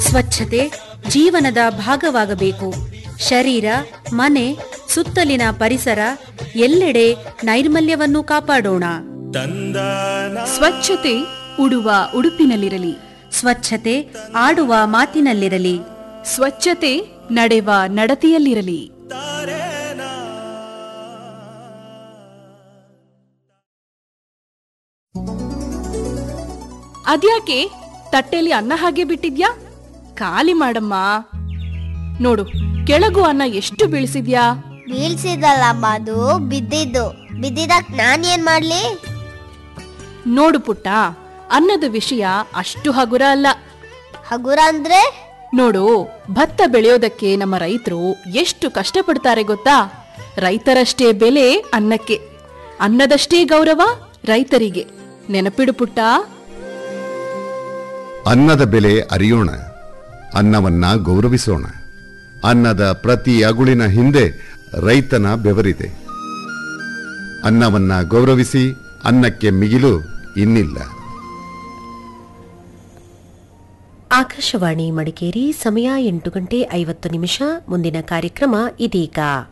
ಸ್ವಚ್ಛತೆ ಜೀವನದ ಭಾಗವಾಗಬೇಕು ಶರೀರ ಮನೆ ಸುತ್ತಲಿನ ಪರಿಸರ ಎಲ್ಲೆಡೆ ನೈರ್ಮಲ್ಯವನ್ನು ಕಾಪಾಡೋಣ ಸ್ವಚ್ಛತೆ ಉಡುವ ಉಡುಪಿನಲ್ಲಿರಲಿ ಸ್ವಚ್ಛತೆ ಆಡುವ ಮಾತಿನಲ್ಲಿರಲಿ ಸ್ವಚ್ಛತೆ ನಡೆವ ನಡತೆಯಲ್ಲಿರಲಿ ಅದ್ಯಾಕೆ ತಟ್ಟೆಲಿ ಅನ್ನ ಹಾಗೆ ಬಿಟ್ಟಿದ್ಯಾ ಖಾಲಿ ಮಾಡಮ್ಮ ನೋಡು ಕೆಳಗು ಅನ್ನ ಎಷ್ಟು ಬೀಳಿಸಿದ್ಯಾ ಬೀಳ್ಸಿದಲ್ಲಮ್ಮ ಅದು ಬಿದ್ದಿದ್ದು ಬಿದ್ದಿದ್ದಕ್ ನಾನ್ ಏನ್ ಮಾಡ್ಲಿ ನೋಡು ಪುಟ್ಟ ಅನ್ನದ ವಿಷಯ ಅಷ್ಟು ಹಗುರ ಅಲ್ಲ ಹಗುರ ಅಂದ್ರೆ ನೋಡು ಭತ್ತ ಬೆಳೆಯೋದಕ್ಕೆ ನಮ್ಮ ರೈತರು ಎಷ್ಟು ಕಷ್ಟಪಡ್ತಾರೆ ಗೊತ್ತಾ ರೈತರಷ್ಟೇ ಬೆಲೆ ಅನ್ನಕ್ಕೆ ಅನ್ನದಷ್ಟೇ ಗೌರವ ರೈತರಿಗೆ ನೆನಪಿಡು ಪುಟ್ಟ ಅನ್ನದ ಬೆಲೆ ಅರಿಯೋಣ ಅನ್ನವನ್ನ ಗೌರವಿಸೋಣ ಅನ್ನದ ಪ್ರತಿ ಅಗುಳಿನ ಹಿಂದೆ ರೈತನ ಬೆವರಿದೆ ಅನ್ನವನ್ನ ಗೌರವಿಸಿ ಅನ್ನಕ್ಕೆ ಮಿಗಿಲು ಇನ್ನಿಲ್ಲ ಆಕಾಶವಾಣಿ ಮಡಿಕೇರಿ ಸಮಯ ಎಂಟು ಗಂಟೆ ಐವತ್ತು ನಿಮಿಷ ಮುಂದಿನ ಕಾರ್ಯಕ್ರಮ ಇದೀಗ